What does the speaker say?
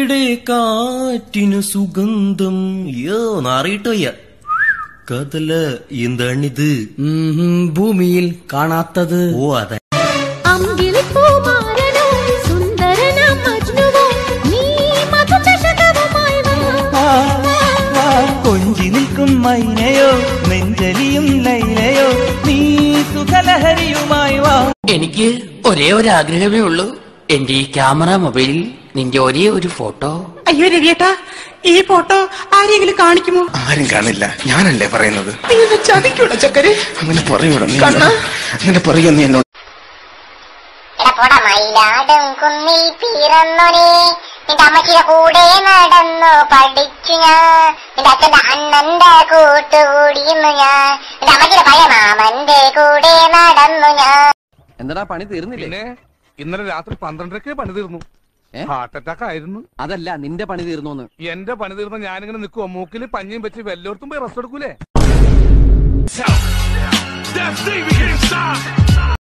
ഇവിടെ കാറ്റിനു സുഗന്ധം അയ്യോ നാറിയിട്ട് വയ്യ കതല എന്താണിത് ഉം, ഭൂമിയിൽ കാണാത്തത് ഓ അതെ അമ്പിളിപ്പൂമാരനോ സുന്ദരനാം മജ്നുവോ നീ മധുചഷകവുമായി വാ കൊഞ്ചി നിൽക്കും മൈനയോ നെഞ്ചലിയും ലൈലയോ നീ സുഖലഹരിയുമായി വാ എനിക്ക് ഒരേ ഒരു ആഗ്രഹമേ ഉള്ളൂ എന്റെ ഈ ക്യാമറ മൊബൈലിൽ നിന്റെ ഒരേ ഒരു ഫോട്ടോ അയ്യോ രവിയേട്ടാ ഈ ഫോട്ടോ ആരെങ്കിലും കാണിക്കുമോ ആരും കാണില്ല ഞാനല്ലേ പറയുന്നത് നീ എന്നെ ചതിക്കൂട ചക്കര് അങ്ങനെ പറയൂടാ നീ കണ്ണാ. അങ്ങനെ പറയൂ നീ എന്നോട് എടപ്പോട മയിലാടും കുന്നിൽ പിറന്നൊരേ നിന്റെ അമ്മച്ചിയുടെ കൂടെ നടന്നു പഠിച്ചു ഞാൻ നിന്റെ അച്ഛന്റെ അണ്ണന്റെ കൂട്ടുകൂടിയുന്നു ഞാൻ നിന്റെ അമ്മച്ചിയുടെ പഴയ മാമന്റെ കൂടെ നടന്നു ഞാൻ എന്താ പണി തീർന്നില്ലേ പിന്നെ ഇന്നലെ രാത്രി പന്ത്രണ്ടരക്ക് പണി തീർന്നു ഏ? ഹാർട്ട് അറ്റാക്ക് ആയിരുന്നു അതല്ല നിന്റെ പണി തീർന്നോന്ന് എന്റെ പണി തീർന്ന ഞാനിങ്ങനെ നിൽക്കുവോ മൂക്കിൽ പഞ്ഞിയും വെച്ച് വല്ലോടത്തും പോയി റെസ്റ്റ് എടുക്കൂലേ